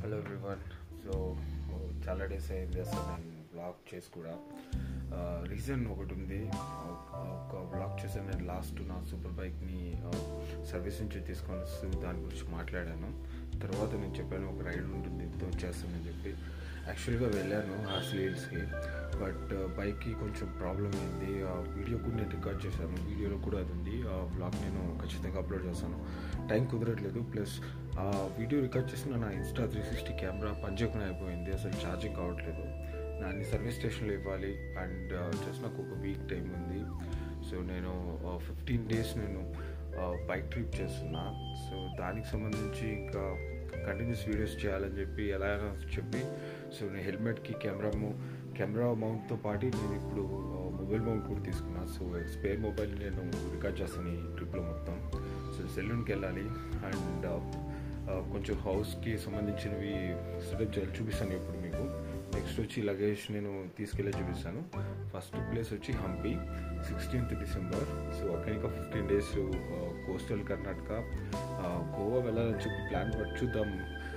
hello everyone so చాలా days అయింది అసలు నేను బ్లాగ్ చేసి కూడా రీజన్ ఒకటి ఉంది ఆ, ఒక బ్లాగ్ చేశాను నేను లాస్ట్ నా సూపర్ బైక్ని సర్వీస్ నుంచి తీసుకొని వస్తూ దాని గురించి మాట్లాడాను తర్వాత నేను చెప్పాను ఒక రైడ్ ఉంటుంది ఇంత వచ్చేస్తానని చెప్పి యాక్చువల్గా వెళ్ళాను హార్స్లీ హిల్స్కి బట్ బైక్కి కొంచెం ప్రాబ్లం అయింది ఆ వీడియో కూడా నేను రికార్డ్ చేశాను వీడియోలో కూడా అది ఉంది ఆ బ్లాగ్ నేను ఖచ్చితంగా అప్లోడ్ చేస్తాను టైం కుదరట్లేదు ప్లస్ ఆ వీడియో రికార్డ్ చేసిన నా ఇన్స్టా త్రీ సిక్స్టీ కెమెరా పనిచేయకుండా అయిపోయింది అసలు ఛార్జింగ్ కావట్లేదు దాన్ని సర్వీస్ స్టేషన్లో ఇవ్వాలి అండ్ జస్ట్ నాకు ఒక వీక్ టైం ఉంది సో నేను ఫిఫ్టీన్ డేస్ నేను బైక్ ట్రిప్ చేస్తున్నా సో దానికి సంబంధించి ఇంకా కంటిన్యూస్ వీడియోస్ చేయాలని చెప్పి ఎలా అయినా చెప్పి సో నేను హెల్మెట్కి కెమెరా మౌ కెమెరా మౌంట్తో పాటు నేను ఇప్పుడు మొబైల్ మౌంట్ కూడా తీసుకున్నా సో స్పేర్ మొబైల్ నేను రికార్డ్ చేస్తాను ఈ ట్రిప్లో మొత్తం సో సెలూన్కి వెళ్ళాలి అండ్ కొంచెం హౌస్కి సంబంధించినవి సెటప్ చేయాలి చూపిస్తాను ఇప్పుడు మీకు నెక్స్ట్ వచ్చి లగేజ్ నేను తీసుకెళ్ళి చూపిస్తాను ఫస్ట్ ప్లేస్ వచ్చి హంపి సిక్స్టీన్త్ డిసెంబర్ సో అక్కడ ఇంకా fifteen days coastal Karnataka Goa వెళ్ళాలని చెప్పి ప్లాన్ పట్టి చూద్దాం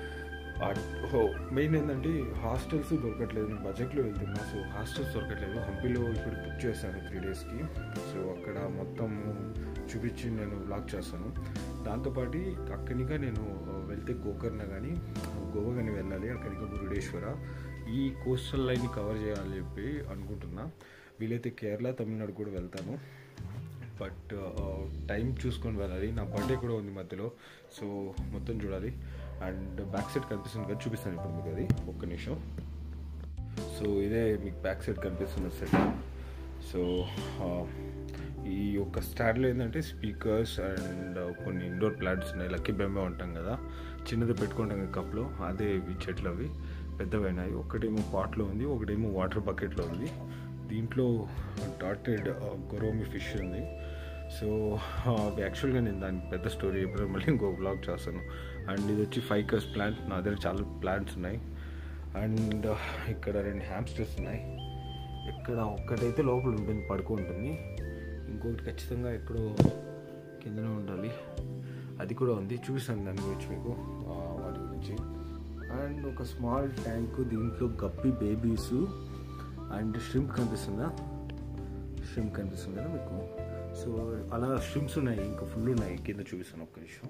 మెయిన్ ఏంటంటే హాస్టల్స్ దొరకట్లేదు నేను బడ్జెట్లో వెళ్తున్నా సో హాస్టల్స్ దొరకట్లేదు హంపీలో ఇప్పుడు బుక్ చేశాను త్రీ డేస్కి సో అక్కడ మొత్తం చూపించి నేను బ్లాక్ చేస్తాను దాంతోపాటు అక్కడిగా నేను వెళ్తే గోకర్ణ కానీ గోవా కానీ వెళ్ళాలి అక్కడికి మురుడేశ్వర ఈ కోస్టల్ లైన్ని కవర్ చేయాలని చెప్పి అనుకుంటున్నా వీలైతే కేరళ తమిళనాడు కూడా వెళ్తాను బట్ టైం చూసుకొని వెళ్ళాలి నా బర్త్డే కూడా ఉంది మధ్యలో సో మొత్తం చూడాలి అండ్ బ్యాక్ సైడ్ కనిపిస్తుంది కదా చూపిస్తాను ఇప్పుడు మీకు అది ఒక్క నిమిషం సో ఇదే మీకు బ్యాక్ సైడ్ కనిపిస్తున్న సెట్ సో ఈ యొక్క స్టాండ్లో ఏంటంటే స్పీకర్స్ అండ్ కొన్ని ఇండోర్ ప్లాంట్స్ ఉన్నాయి లక్కీ బెంబే ఉంటాం కదా చిన్నది పెట్టుకుంటాం కదా కప్లో అదే ఇవి చెట్లు అవి పెద్దవైనాయి ఒకటేమో పాట్లో ఉంది ఒకటేమో వాటర్ బకెట్లో ఉంది దీంట్లో డాటెడ్ గొరోమి ఫిష్ ఉంది సో యాక్చువల్గా నేను దానికి పెద్ద స్టోరీ ఎప్పుడో మళ్ళీ ఇంకో బ్లాగ్ చేస్తాను అండ్ ఇది వచ్చి ఫైకస్ ప్లాంట్ నా దగ్గర చాలా ప్లాంట్స్ ఉన్నాయి అండ్ ఇక్కడ రెండు హ్యామ్స్టర్స్ ఉన్నాయి ఇక్కడ ఒక్కటైతే లోపల ఉంటుంది పడుకుంటుంది ఇంకొకటి ఖచ్చితంగా ఎక్కడో కిందనే ఉండాలి అది కూడా ఉంది చూసాను దాని గురించి మీకు ఆ, వాటి గురించి అండ్ ఒక స్మాల్ ట్యాంక్ దీంట్లో గప్పి బేబీస్ అండ్ షింప్ కనిపిస్తుందా షింప్ కనిపిస్తుంది కదా మీకు సో అలా షిమ్స్ ఉన్నాయి ఇంకా ఫుల్ ఉన్నాయి కింద చూపిస్తాను ఒక్క నిమిషం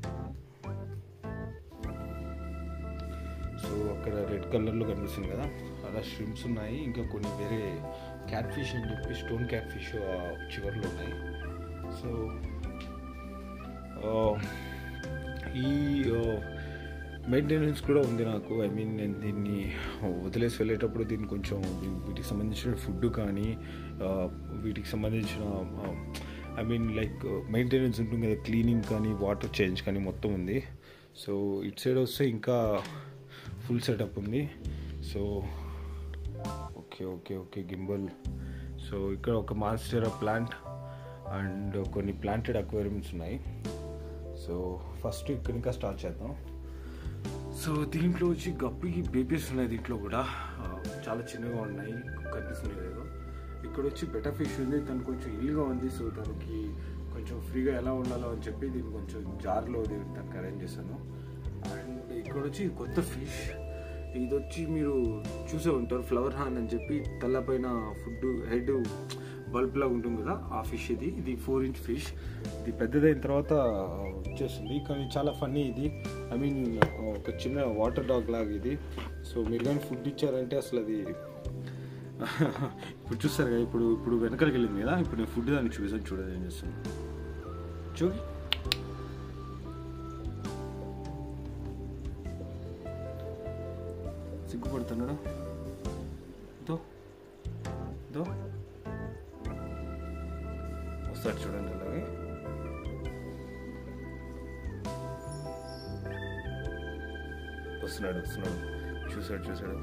సో అక్కడ రెడ్ కలర్లో కనిపిస్తుంది కదా అలా షిమ్స్ ఉన్నాయి ఇంకా కొన్ని వేరే క్యాట్ ఫిష్ అని చెప్పి స్టోన్ క్యాట్ ఫిష్ చివర్లో ఉన్నాయి సో ఆ, ఈ మెయింటెనెన్స్ కూడా ఉంది నాకు ఐ మీన్ నేను దీన్ని వదిలేసి వెళ్ళేటప్పుడు దీన్ని కొంచెం దీని- వీటికి సంబంధించిన ఫుడ్ కానీ ఆ, వీటికి సంబంధించిన ఐ మీన్ లైక్ మెయింటెనెన్స్ ఉంటుంది కదా క్లీనింగ్ కానీ వాటర్ చేంజ్ కానీ మొత్తం ఉంది సో ఇటు సైడ్ వస్తే ఇంకా ఫుల్ సెటప్ ఉంది so okay okay okay gimbal so ఇక్కడ ఒక మాన్స్టెరా ప్లాంట్ అండ్ కొన్ని ప్లాంటెడ్ అక్వేరియంస్ ఉన్నాయి సో ఫస్ట్ ఇక్కడ ఇంకా స్టార్ట్ చేద్దాం సో దీంట్లో వచ్చి గప్పికి బేబీస్ ఉన్నాయి దీంట్లో కూడా ఆ, చాలా చిన్నగా ఉన్నాయి కనిపిస్తుంది లేదు ఇక్కడ వచ్చి బెటర్ ఫిష్ ఉంది తను కొంచెం ఇల్లుగా ఉంది సో తనకి కొంచెం ఫ్రీగా ఎలా ఉండాలో అని చెప్పి దీన్ని కొంచెం జార్లో తనకి అరేంజ్ చేశాను అండ్ ఇక్కడ వచ్చి కొత్త ఫిష్ ఇది వచ్చి మీరు చూసే ఉంటారు ఫ్లవర్ హాన్ అని చెప్పి తలపైన ఫుడ్ హెడ్ బల్బ్ లాగా ఉంటుంది కదా ఆ ఫిష్ ఇది ఇది ఫోర్ ఇంచ్ ఫిష్ ఇది పెద్దదైన తర్వాత వచ్చేస్తుంది కానీ చాలా ఫన్నీ ఇది ఐ మీన్ ఒక చిన్న వాటర్ డాగ్ లాగా ఇది సో మీరు కానీ ఫుడ్ ఇచ్చారంటే అసలు అది ఇప్పుడు చూస్తారు కదా ఇప్పుడు ఇప్పుడు వెనకలికి వెళ్ళింది కదా ఇప్పుడు నేను ఫుడ్ దానికి చూపిస్తాను చూడదు ఏం చేస్తాను చూపి సిగ్గుపడుతున్నాడా దో దో వస్తాడు చూడండి అలాగే వస్తున్నాడు వస్తున్నాడు చూసాడు చూసాడు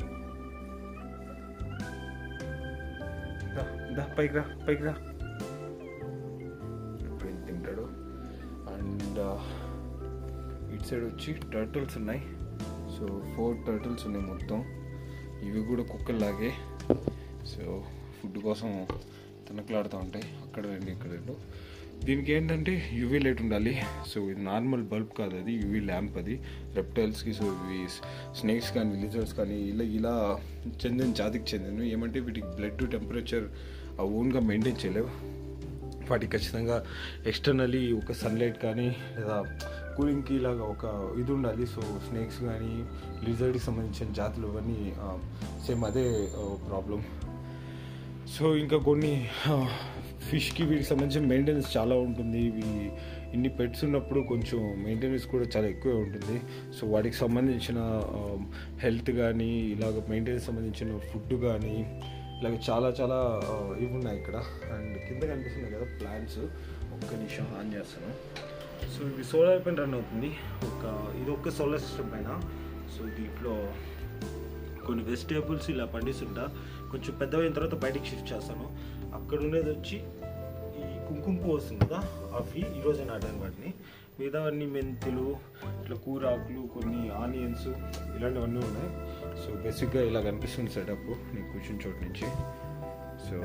దా దా పైకి రా పైకి రా ఇప్పుడు ఏం తింటాడు అండ్ ఇటు సైడ్ వచ్చి టర్టిల్స్ ఉన్నాయి సో ఫోర్ టర్టిల్స్ ఉన్నాయి మొత్తం ఇవి కూడా కుక్కల్లాగే సో ఫుడ్ కోసం తనకలాడుతూ ఉంటాయి అక్కడ రెండు ఇక్కడ రెండు దీనికి ఏంటంటే యూవీ లైట్ ఉండాలి సో ఇది నార్మల్ బల్బ్ కాదు అది యూవీ ల్యాంప్ అది రెప్టైల్స్కి సో ఇవి స్నేక్స్ కానీ లిజర్స్ కానీ ఇలా ఇలా చెందిన జాతికి చెందినవి ఏమంటే వీటికి బ్లడ్ టెంపరేచర్ ఓన్గా మెయింటైన్ చేయలేవు వాటికి ఖచ్చితంగా ఎక్స్టర్నలీ ఒక సన్లైట్ కానీ లేదా కూలింగ్కి ఇలాగా ఒక ఇది ఉండాలి సో స్నేక్స్ కానీ లిజర్డ్కి సంబంధించిన జాతులు అవన్నీ సేమ్ అదే ప్రాబ్లం సో ఇంకా కొన్ని ఫిష్కి వీటికి సంబంధించిన మెయింటెనెన్స్ చాలా ఉంటుంది ఇవి ఇన్ని పెట్స్ ఉన్నప్పుడు కొంచెం మెయింటెనెన్స్ కూడా చాలా ఎక్కువే ఉంటుంది సో వాటికి సంబంధించిన హెల్త్ కానీ ఇలాగ మెయింటెనెన్స్ సంబంధించిన ఫుడ్ కానీ ఇలాగ చాలా చాలా ఆ, ఇవి ఉన్నాయి ఇక్కడ అండ్ కింద కనిపిస్తున్నాయి కదా ప్లాంట్స్ ఒక్క నిమిషం ఆన్ చేస్తాను సో ఇవి సోలార్ పైన రన్ అవుతుంది ఒక ఇది ఒక్క సోలార్ సిస్టమ్ పైన సో దీంట్లో కొన్ని వెజిటేబుల్స్ ఇలా పండిస్తుంటా కొంచెం పెద్దవైన తర్వాత బయటికి షిఫ్ట్ చేస్తాను అక్కడ ఉండేది వచ్చి ఈ కుంకుమ పువ్వు వస్తుంది కదా అవి ఈరోజే నాటాను వాటిని మిగతా అన్ని మెంతులు ఇట్లా కూరాకులు కొన్ని ఆనియన్స్ ఇలాంటివన్నీ ఉన్నాయి సో బేసిక్గా ఇలా కనిపిస్తుంది సెటప్ నేను కూర్చుని చోటు నుంచి సో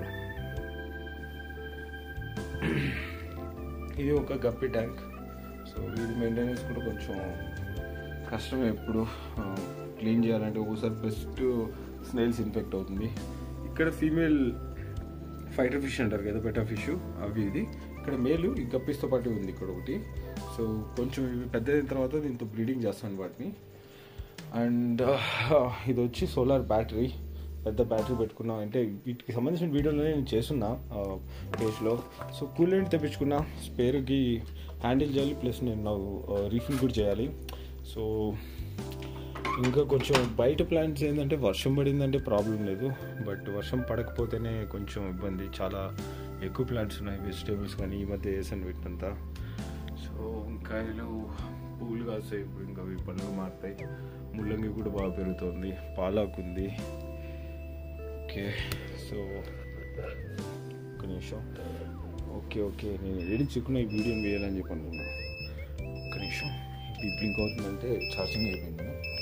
ఇది ఒక గప్పి ట్యాంక్ సో ఇది మెయింటెనెన్స్ కూడా కొంచెం కష్టం ఎప్పుడు క్లీన్ చేయాలంటే ఒకసారి బెస్ట్ స్నేల్స్ ఇన్ఫెక్ట్ అవుతుంది ఇక్కడ ఫీమేల్ ఫైటర్ ఫిష్ అంటారు కదా బెటర్ ఫిష్ అవి ఇది ఇక్కడ మేలు ఈ గప్పిస్తో పాటు ఉంది ఇక్కడ ఒకటి సో కొంచెం ఇవి పెద్ద అయిన తర్వాత దీంతో బ్రీడింగ్ చేస్తాను వాటిని అండ్ ఇది వచ్చి సోలార్ బ్యాటరీ పెద్ద బ్యాటరీ పెట్టుకున్నా అంటే వీటికి సంబంధించిన వీడియోలో నేను చేస్తున్నా పేజ్లో సో కూలెంట్ తెప్పించుకున్నా స్పేర్కి హ్యాండిల్ చేయాలి ప్లస్ నేను నాకు రీఫిల్ కూడా చేయాలి సో ఇంకా కొంచెం బయట ప్లాంట్స్ ఏంటంటే వర్షం పడిందంటే ప్రాబ్లం లేదు బట్ వర్షం పడకపోతేనే కొంచెం ఇబ్బంది చాలా ఎక్కువ ప్లాంట్స్ ఉన్నాయి వెజిటేబుల్స్ కానీ ఈ మధ్య వేసాను వీటినంతా సో వంకాయలు పూలు కాస్తాయి ఇప్పుడు ఇంకా అవి పండుగ మారుతాయి ముల్లంగి కూడా బాగా పెరుగుతుంది పాలాకు ఉంది ఓకే సో ఒక్క నిమిషం ఓకే ఓకే నేను ఏడి చిక్కున ఈ వీడియోని వేయాలని చెప్పి అనుకున్నాను ఒక్క నిమిషం ఇది బ్లింక్ అవుతుందంటే ఛార్జింగ్ అయిపోయింది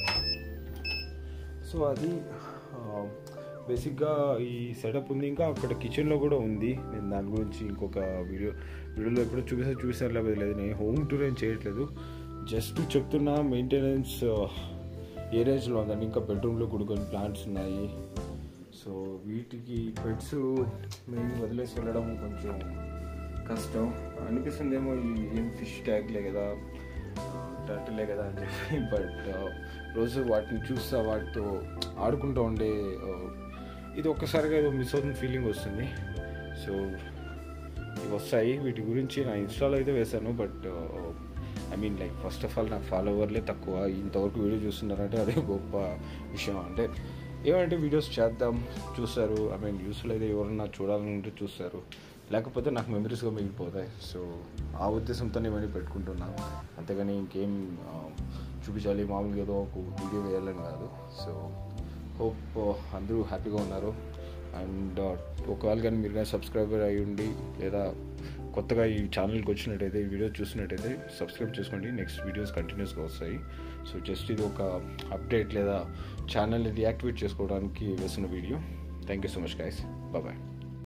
సో అది బేసిక్గా ఈ సెటప్ ఉంది ఇంకా అక్కడ కిచెన్లో కూడా ఉంది నేను దాని గురించి ఇంకొక వీడియో వీడియోలో ఎప్పుడో చూపిస్తే చూసారు లేకపోతే లేదు నేను హోమ్ టూర్ ఏం చేయట్లేదు జస్ట్ చెప్తున్నా మెయింటెనెన్స్ ఏ రేంజ్లో ఉందండి ఇంకా బెడ్రూమ్లో కూడా కొన్ని ప్లాంట్స్ ఉన్నాయి సో వీటికి పెట్స్ మేము వదిలేసి వెళ్ళడం కొంచెం కష్టం అనిపిస్తుందేమో ఈ ఏం ఫిష్ ట్యాగ్లే కదా టర్టిలే కదా అని చెప్పి బట్ రోజు వాటిని చూస్తా వాటితో ఆడుకుంటూ ఉండే ఆ, ఇది ఒక్కసారిగా ఏదో మిస్ అవుతున్న ఫీలింగ్ వస్తుంది సో ఇవి వస్తాయి వీటి గురించి నా ఇన్స్టాలో అయితే వేశాను but I mean like first of all నాకు ఫాలోవర్లే తక్కువ ఇంతవరకు వీడియో చూస్తున్నారంటే అదే గొప్ప విషయం అంటే ఏమంటే వీడియోస్ చేద్దాం చూస్తారు ఐ మీన్ యూస్ఫుల్ అయితే ఎవరన్నా చూడాలనుకుంటే చూస్తారు లేకపోతే నాకు మెమరీస్గా మిగిలిపోతాయి సో ఆ ఉద్దేశంతో ఇవన్నీ పెట్టుకుంటున్నా అంతేగాని ఇంకేం ఆ, చూపించాలి మామూలుగా ఏదో ఒక వీడియో వేయాలని కాదు సో హోప్ అందరూ హ్యాపీగా ఉన్నారు అండ్ ఒకవేళ కానీ మీరు కానీ సబ్స్క్రైబర్ అయి ఉండి లేదా కొత్తగా ఈ ఛానల్కి వచ్చినట్టయితే ఈ వీడియో చూసినట్టయితే సబ్స్క్రైబ్ చేసుకోండి నెక్స్ట్ వీడియోస్ కంటిన్యూస్గా వస్తాయి సో జస్ట్ ఇది ఒక అప్డేట్ లేదా ఛానల్ని రియాక్టివేట్ చేసుకోవడానికి వేసిన video thank you so much guys bye